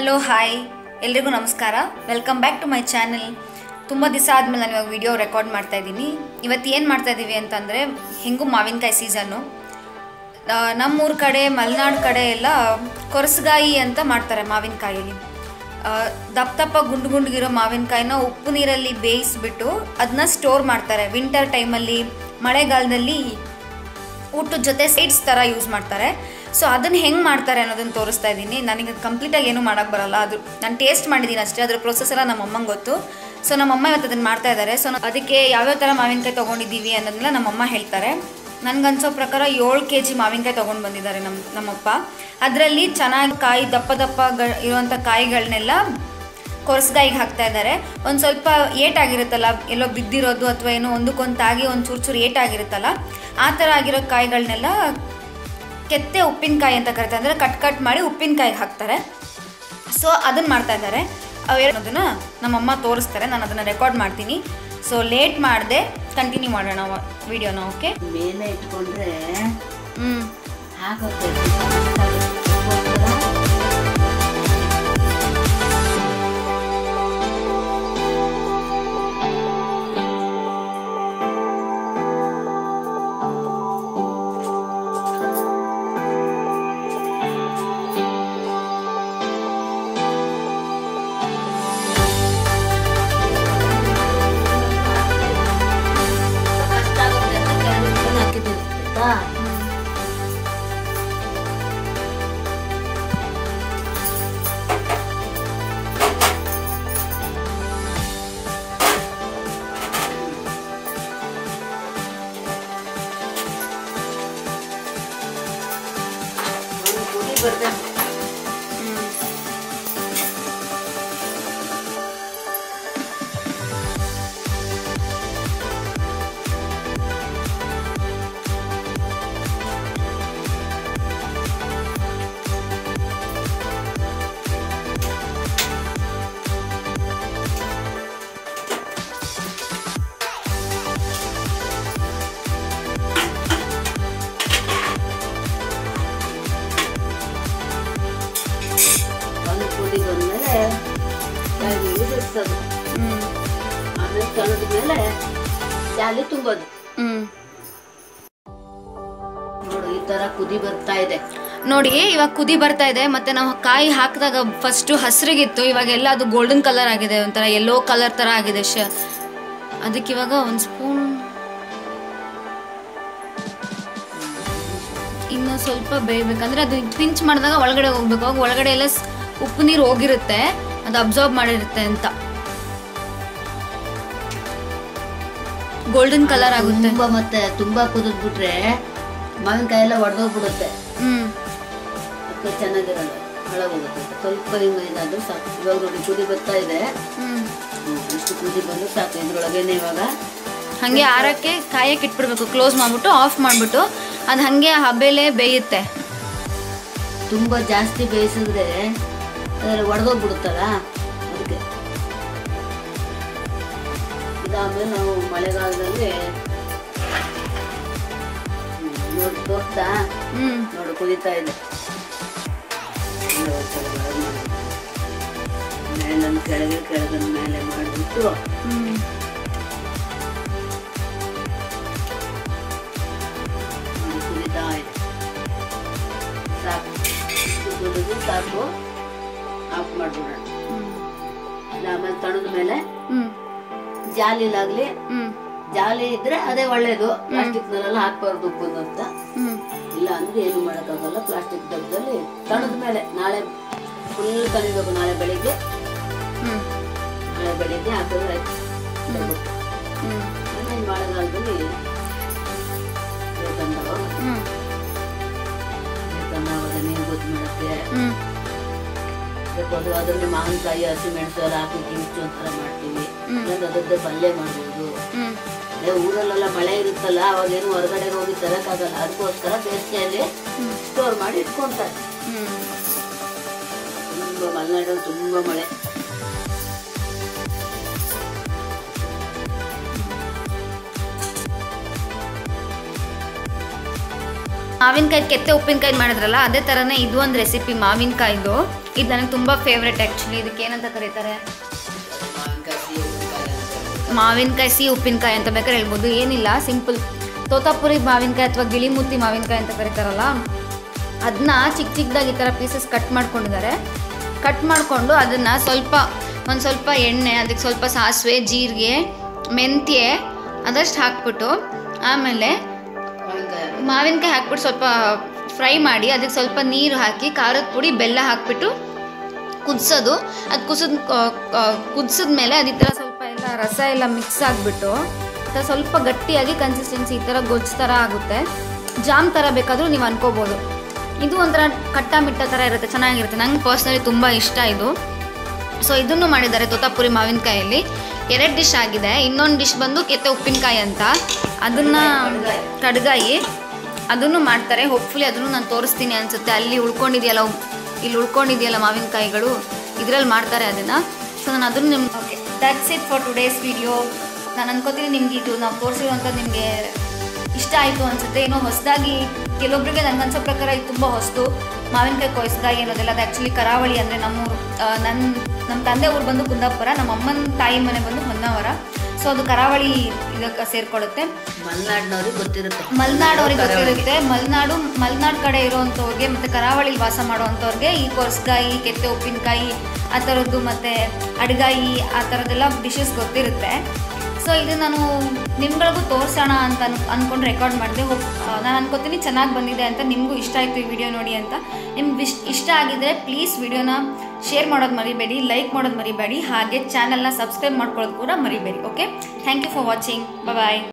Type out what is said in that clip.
Hello hi ಎಲ್ರಿಗೂ ನಮಸ್ಕಾರ welcome back to my channel ತುಂಬ ದಿವಸ ಆದಮೇಲೆ ನಾನು ಇವಾಗ ವಿಡಿಯೋ ರೆಕಾರ್ಡ್ ಮಾಡ್ತಾ ಇದ್ದೀನಿ ಇವತ್ತು ಏನು ಮಾಡ್ತಾ ಇದ್ದೀವಿ ಅಂತಂದರೆ ಹೆಂಗೂ ಮಾವಿನಕಾಯಿ ಸೀಸನ್ನು ನಮ್ಮೂರ ಕಡೆ ಮಲೆನಾಡು ಕಡೆ ಎಲ್ಲ ಕೊರಸಗಾಯಿ ಅಂತ ಮಾಡ್ತಾರೆ ಮಾವಿನಕಾಯಲ್ಲಿ ಆ, ದಪ್ಪ ದಪ್ಪ ಗುಂಡು ಗುಂಡುಗಿರೋ ಮಾವಿನಕಾಯಿನ ಉಪ್ಪು ನೀರಲ್ಲಿ ಬೇಯಿಸ್ಬಿಟ್ಟು ಅದನ್ನ ಸ್ಟೋರ್ ಮಾಡ್ತಾರೆ ವಿಂಟರ್ ಟೈಮಲ್ಲಿ ಮಳೆಗಾಲದಲ್ಲಿ ಊಟದ ಜೊತೆ ಸೈಡ್ಸ್ ಥರ ಯೂಸ್ ಮಾಡ್ತಾರೆ ಸೊ ಅದನ್ನು ಹೆಂಗೆ ಮಾಡ್ತಾರೆ ಅನ್ನೋದನ್ನು ತೋರಿಸ್ತಾ ಇದ್ದೀನಿ ನನಗೆ ಕಂಪ್ಲೀಟಾಗಿ ಏನೂ ಮಾಡೋಕ್ಕೆ ಬರಲ್ಲ ಅದು ನಾನು ಟೇಸ್ಟ್ ಮಾಡಿದ್ದೀನಿ ಅಷ್ಟೇ ಅದ್ರ ಪ್ರೊಸೆಸ್ ಎಲ್ಲ ನಮ್ಮ ಅಮ್ಮಂಗೆ ಗೊತ್ತು ಸೊ ನಮ್ಮಮ್ಮ ಇವತ್ತು ಅದನ್ನು ಮಾಡ್ತಾ ಇದ್ದಾರೆ ಸೊ ಅದಕ್ಕೆ ಯಾವ್ಯಾವ ಥರ ಮಾವಿನಕಾಯಿ ತೊಗೊಂಡಿದ್ದೀವಿ ಅನ್ನೋದನ್ನ ನಮ್ಮಮ್ಮ ಹೇಳ್ತಾರೆ ನನಗನ್ಸೋ ಪ್ರಕಾರ ಏಳು ಕೆ ಜಿ ಮಾವಿನಕಾಯಿ ತೊಗೊಂಡು ಬಂದಿದ್ದಾರೆ ನಮ್ಮ ನಮ್ಮಪ್ಪ ಅದರಲ್ಲಿ ಚೆನ್ನಾಗಿ ಕಾಯಿ ದಪ್ಪ ದಪ್ಪ ಗ ಇರುವಂಥ ಕಾಯಿಗಳನ್ನೆಲ್ಲ ಕೊರಸ್ಗಾಯಿಗೆ ಹಾಕ್ತಾ ಇದ್ದಾರೆ ಒಂದು ಸ್ವಲ್ಪ ಏಟಾಗಿರುತ್ತಲ್ಲ ಎಲ್ಲೋ ಬಿದ್ದಿರೋದು ಅಥವಾ ಏನೋ ಒಂದಕ್ಕೊಂದು ತಾಗಿ ಒಂದು ಚೂರು ಚೂರು ಏಟಾಗಿರುತ್ತಲ್ಲ ಆ ಥರ ಆಗಿರೋ ಕಾಯಿಗಳನ್ನೆಲ್ಲ ಕೆತ್ತೆ ಉಪ್ಪಿನಕಾಯಿ ಅಂತ ಕರಿತಾರೆ ಅಂದರೆ ಕಟ್ ಕಟ್ ಮಾಡಿ ಉಪ್ಪಿನಕಾಯಿಗೆ ಹಾಕ್ತಾರೆ ಸೊ ಅದನ್ನು ಮಾಡ್ತಾ ಇದ್ದಾರೆ ಅವೇನೋದನ್ನ ನಮ್ಮಮ್ಮ ತೋರಿಸ್ತಾರೆ ನಾನು ಅದನ್ನು ರೆಕಾರ್ಡ್ ಮಾಡ್ತೀನಿ ಸೊ ಲೇಟ್ ಮಾಡದೆ ಕಂಟಿನ್ಯೂ ಮಾಡೋಣ ವಿಡಿಯೋನ ಓಕೆ ಮೇಲೆ ಇಟ್ಕೊಂಡ್ರೆ ಹ್ಞೂ ಆಗುತ್ತೆ ಕಷ್ಟ ಆಗುತ್ತೆ ಅಂತ ಕೆಳಗೆ ಹಾಕಿದ್ದೀನಿ ಆಯ್ತಾ ಒಂದು ಕುದಿ ಬರ್ತದೆ ಒಂದು ಕುದಿ ಬಂದ್ಮೇಲೆ ಕೆಳಗೆ ಇಳಿಸೋದು ಹ್ಞೂ ಆಮೇಲೆ ತಳದ ಮೇಲೆ ಜಾಲಿ ತುಂಬೋದು ಹ್ಞೂ ನೋಡು ಈ ತರ ಕುದಿ ಬರ್ತಾ ಇದೆ ನೋಡಿ ಇವಾಗ ಕುದಿ ಬರ್ತಾ ಇದೆ ಮತ್ತೆ ನಾವು ಕಾಯಿ ಹಾಕಿದಾಗ ಫಸ್ಟು ಹಸಿರಿಗಿತ್ತು ಇವಾಗೆಲ್ಲ ಅದು ಗೋಲ್ಡನ್ ಕಲರ್ ಆಗಿದೆ ಒಂಥರ ಯೆಲ್ಲೋ ಕಲರ್ ಥರ ಆಗಿದೆ ಶ ಅದಕ್ಕೆ ಇವಾಗ ಒಂದು ಸ್ಪೂನ್ ಇನ್ನು ಸ್ವಲ್ಪ ಬೇಯಬೇಕಂದ್ರೆ ಅದು ಪಿಂಚ್ ಮಾಡಿದಾಗ ಒಳಗಡೆ ಹೋಗ್ಬೇಕು ಅವಾಗ ಒಳಗಡೆ ಎಲ್ಲ ಸ್- ಉಪ್ಪು ನೀರು ಹೋಗಿರುತ್ತೆ ಅದು ಅಬ್ಸಾರ್ಬ್ ಮಾಡಿರುತ್ತೆ ಅಂತ ಗೋಲ್ಡನ್ ಕಲರ್ ಆಗುತ್ತೆ ತುಂಬಾ ಮತ್ತೆ ತುಂಬಾ ಕುದಿದ್ಬಿಟ್ರೆ ಮಾವಿನಕಾಯಿ ಎಲ್ಲ ಒಡೆದೋಗ್ಬಿಡುತ್ತೆ ಹ್ಮ್ ಅದಕ್ಕೆ ಚೆನ್ನಾಗಿರಲ್ಲ ಹಾಳಾಗೋಗುತ್ತೆ ಸ್ವಲ್ಪ ಹಿಂಗ ಇದಾದ್ರೂ ಸಾಕು ಇವಾಗ ನೋಡಿ ಕುದಿ ಬರ್ತಾ ಇದೆ ಹ್ಮ್ ಹ್ಮ್, ಇಷ್ಟು ಕುದಿ ಬಂದು ಸಾಕು ಇದ್ರೊಳಗೇನೆ ಇವಾಗ ಹಂಗೆ ಆರಕ್ಕೆ ಕಾಯಕ್ಕೆ ಇಟ್ಬಿಡ್ಬೇಕು ಕ್ಲೋಸ್ ಮಾಡ್ಬಿಟ್ಟು ಆಫ್ ಮಾಡ್ಬಿಟ್ಟು ಅದು ಹಂಗೆ ಹಬೆಲೆ ಬೇಯುತ್ತೆ ತುಂಬಾ ಜಾಸ್ತಿ ಬೇಯಿಸಿದ್ರೆ ಅದ್ರಲ್ಲಿ ಒಡೆದೋಗ್ಬಿಡುತ್ತಲ್ಲ ಅದಕ್ಕೆ ಇದಾದ್ಮೇಲೆ ನಾವು ಮಳೆಗಾಲದಲ್ಲಿ ಹ್ಮ್, ನೋಡಿ ತೋರ್ತಾ ಹ್ಮ್ ನೋಡು ಕುದೀತಾ ಇದೆ ಮೇಲನ್ನು ಕೆಳಗೆ ಕೆಳಗನ್ನು ಮೇಲೆ ಮಾಡಿಬಿಟ್ಟು ಹ್ಮ್ ಇದು ಕುದೀತಾ ಇದೆ ಸಾಕು ಇಷ್ಟು ಕುದಿದು ಸಾಕು ಆಫ್ ಮಾಡ್ಬಿಡೋಣ ಇಲ್ಲ ಆಮೇಲೆ ತಣದ ಮೇಲೆ ಹ್ಮ್ ಜಾಲಿಲಾಗ್ಲಿ ಹ್ಮ್ ಜಾಲಿ ಇದ್ರೆ ಅದೇ ಒಳ್ಳೇದು ಪ್ಲಾಸ್ಟಿಕ್ ನಲ್ಲೆಲ್ಲ ಹಾಕ್ಬಾರ್ದು ಉಪ್ಪನ್ನು ಅಂತ ಹ್ಮ್ ಇಲ್ಲ ಅಂದ್ರೆ ಏನು ಮಾಡೋಕ್ಕಾಗಲ್ಲ ಪ್ಲಾಸ್ಟಿಕ್ ಡಬ್ಬದಲ್ಲಿ ತಣದ ಮೇಲೆ ನಾಳೆ ಫುಲ್ ಕಲಿಬೇಕು ನಾಳೆ ಬೆಳಿಗ್ಗೆ ಹ್ಮ್ ನಾಳೆ ಬೆಳಿಗ್ಗೆ ಹಾಕಿದ್ರೆ ಆಯ್ತು ಡಬ್ಬಕ್ಕೆ. ಹ್ಮ್ ಆಮೇಲೆ ಮಳೆಗಾಲದಲ್ಲಿ ಬೇಕಂದವ ಹ್ಮ್ ಬೇಕಂದವಾಗ ನೀರು ಗೊತ್ತು ಮಾಡಕ್ಕೆ ಹ್ಮ್ ಬೇಕು ಅದರಲ್ಲಿ ಮಾವಿನಕಾಯಿ ಹಸಿ ಮೆಣಸು ಎಲ್ಲ ಹಾಕಿ ಕಿಂಚು ಒಂಥರ ಮಾಡ್ತೀವಿ ಹ್ಮ್. ಇಲ್ಲ ಅದರದ್ದೇ ಪಲ್ಯ ಮಾಡ್ಬೋದು ಹ್ಮ್ ಅದೇ ಊರಲ್ಲೆಲ್ಲ ಮಳೆ ಇರುತ್ತಲ್ಲ ಅವಾಗ ಏನು ಹೊರಗಡೆ ಹೋಗಿ ತರಕ್ಕಾಗಲ್ಲ ಅದಕ್ಕೋಸ್ಕರ ಬೇಸಿಗೆಯಲ್ಲಿ ಸ್ಟೋರ್ ಮಾಡಿ ಇಟ್ಕೊಂತಾರೆ ಹ್ಮ್ ತುಂಬ ಮಲೆನಾಡಲ್ಲಿ ತುಂಬ ಮಳೆ ಮಾವಿನಕಾಯಿ ಕೆತ್ತೆ ಉಪ್ಪಿನಕಾಯಿ ಮಾಡಿದ್ರಲ್ಲ ಅದೇ ಥರನೇ ಇದು ಒಂದು ರೆಸಿಪಿ ಮಾವಿನಕಾಯ್ದು ಇದು ನನಗೆ ತುಂಬ ಫೇವ್ರೆಟ್ ಆ್ಯಕ್ಚುಲಿ ಇದಕ್ಕೆ ಏನಂತ ಕರೀತಾರೆ ಮಾವಿನಕಾಯಿ ಸಿಹಿ ಉಪ್ಪಿನಕಾಯಿ ಅಂತ ಬೇಕಾದ್ರೆ ಹೇಳ್ಬೋದು ಏನಿಲ್ಲ ಸಿಂಪಲ್ ತೋತಾಪುರಿ ಮಾವಿನಕಾಯಿ ಅಥವಾ ಗಿಳಿಮೂತಿ ಮಾವಿನಕಾಯಿ ಅಂತ ಕರೀತಾರಲ್ಲ ಅದನ್ನ ಚಿಕ್ಕ ಚಿಕ್ಕದಾಗಿ ಈ ಥರ ಪೀಸಸ್ ಕಟ್ ಮಾಡ್ಕೊಂಡಿದ್ದಾರೆ ಕಟ್ ಮಾಡಿಕೊಂಡು ಅದನ್ನು ಸ್ವಲ್ಪ ಒಂದು ಸ್ವಲ್ಪ ಎಣ್ಣೆ ಅದಕ್ಕೆ ಸ್ವಲ್ಪ ಸಾಸಿವೆ ಜೀರಿಗೆ ಮೆಂತ್ಯ ಅದಷ್ಟು ಹಾಕ್ಬಿಟ್ಟು ಆಮೇಲೆ ಮಾವಿನಕಾಯಿ ಹಾಕ್ಬಿಟ್ಟು ಸ್ವಲ್ಪ ಫ್ರೈ ಮಾಡಿ ಅದಕ್ಕೆ ಸ್ವಲ್ಪ ನೀರು ಹಾಕಿ ಖಾರದ ಪುಡಿ ಬೆಲ್ಲ ಹಾಕ್ಬಿಟ್ಟು ಕುದಿಸೋದು ಅದು ಕುಸಿದ ಕುದಿಸಿದ ಮೇಲೆ ಅದು ಈ ಥರ ಸ್ವಲ್ಪ ಎಲ್ಲ ರಸ ಎಲ್ಲ ಮಿಕ್ಸ್ ಆಗಿಬಿಟ್ಟು ಸ್ವಲ್ಪ ಗಟ್ಟಿಯಾಗಿ ಕನ್ಸಿಸ್ಟೆನ್ಸಿ ಈ ಥರ ಗೊಜ್ಜು ಥರ ಆಗುತ್ತೆ ಜಾಮ್ ಥರ ಬೇಕಾದರೂ ನೀವು ಅನ್ಕೋಬೋದು ಇದು ಒಂಥರ ಕಟ್ಟ ಮಿಟ್ಟ ಥರ ಇರುತ್ತೆ ಚೆನ್ನಾಗಿರುತ್ತೆ ನಂಗೆ ಪರ್ಸ್ನಲಿ ತುಂಬ ಇಷ್ಟ ಇದು ಸೊ ಇದನ್ನು ಮಾಡಿದ್ದಾರೆ ತೋತಾಪುರಿ ಮಾವಿನಕಾಯಲ್ಲಿ ಎರಡು ಡಿಶ್ ಆಗಿದೆ ಇನ್ನೊಂದು ಡಿಶ್ ಬಂದು ಕೆತ್ತೆ ಉಪ್ಪಿನಕಾಯಿ ಅಂತ ಅದನ್ನು ಕಡ್ಗಾಯಿ ಅದನ್ನು ಮಾಡ್ತಾರೆ ಹೋಪ್ಫುಲಿ ಅದನ್ನು ನಾನು ತೋರಿಸ್ತೀನಿ ಅನಿಸುತ್ತೆ ಅಲ್ಲಿ ಉಳ್ಕೊಂಡಿದೆಯಲ್ಲ ಉ- ಇಲ್ಲಿ ಉಳ್ಕೊಂಡಿದೆಯಲ್ಲ ಮಾವಿನಕಾಯಿಗಳು ಇದರಲ್ಲಿ ಮಾಡ್ತಾರೆ ಅದನ್ನು ಸೊ ನಾನು ಅದನ್ನು ನಿಮ್ಗೆ okay that's it for today's video ನಾನು ಅನ್ಕೋತೀನಿ ನಿಮ್ಗೆ ಇದು ನಾವು ತೋರಿಸಿರೋಂಥ ನಿಮಗೆ ಇಷ್ಟ ಆಯಿತು ಅನಿಸುತ್ತೆ ಏನೋ ಹೊಸದಾಗಿ ಕೆಲವೊಬ್ಬರಿಗೆ ನಂಗೆ ಅನ್ಸೋ ಪ್ರಕಾರ ಇದು ತುಂಬ ಹೊಸದು ಮಾವಿನಕಾಯಿ ಕೊಯ್ಸ್ಕಾಯಿ ಅನ್ನೋದೆಲ್ಲ ಅದು ಆ್ಯಕ್ಚುಲಿ ಕರಾವಳಿ ಅಂದರೆ ನಮ್ಮೂರು ನನ್ನ ನಮ್ಮ ತಂದೆ ಊರು ಬಂದು ಕುಂದಾಪುರ ನಮ್ಮ ಅಮ್ಮನ ತಾಯಿ ಮನೆ ಬಂದು ಹೊನ್ನಾವರ ಸೊ ಅದು ಕರಾವಳಿ ಇದಕ್ಕೆ ಸೇರ್ಕೊಳ್ಳುತ್ತೆ ಮಲೆನಾಡಿನವ್ರಿಗೆ ಗೊತ್ತಿರುತ್ತೆ ಮಲೆನಾಡು ಅವ್ರಿಗೆ ಗೊತ್ತಿರುತ್ತೆ ಮಲೆನಾಡು ಮಲೆನಾಡು ಕಡೆ ಇರೋವಂಥವ್ರಿಗೆ ಮತ್ತು ಕರಾವಳಿಲಿ ವಾಸ ಮಾಡೋವಂಥವ್ರಿಗೆ ಈ ಕೊರ್ಸ್ಗಾಯಿ ಕೆತ್ತೆ ಉಪ್ಪಿನಕಾಯಿ ಆ ಥರದ್ದು ಮತ್ತು ಅಡ್ಗಾಯಿ ಆ ಥರದ್ದೆಲ್ಲ ಡಿಶಸ್ ಗೊತ್ತಿರುತ್ತೆ ಸೊ ಇದು ನಾನು ನಿಮ್ಗಳಿಗೂ ತೋರಿಸೋಣ ಅಂತ ಅನ್ ಅಂದ್ಕೊಂಡು ರೆಕಾರ್ಡ್ ಮಾಡಿದೆ ಹೋಪ್ ನಾನು ಅನ್ಕೋತೀನಿ ಚೆನ್ನಾಗಿ ಬಂದಿದೆ ಅಂತ ನಿಮಗೂ ಇಷ್ಟ ಆಯಿತು ಈ ವಿಡಿಯೋ ನೋಡಿ ಅಂತ ನಿಮ್ಗೆ ಇಷ್ಟ ಇಷ್ಟ ಆಗಿದ್ರೆ ಪ್ಲೀಸ್ ವಿಡಿಯೋನ ಶೇರ್ ಮಾಡೋದು ಮರಿಬೇಡಿ ಲೈಕ್ ಮಾಡೋದು ಮರಿಬೇಡಿ ಹಾಗೆ ಚಾನಲ್ನ ಸಬ್ಸ್ಕ್ರೈಬ್ ಮಾಡ್ಕೊಳ್ಳೋದು ಕೂಡ ಮರಿಬೇಡಿ okay thank you for watching bye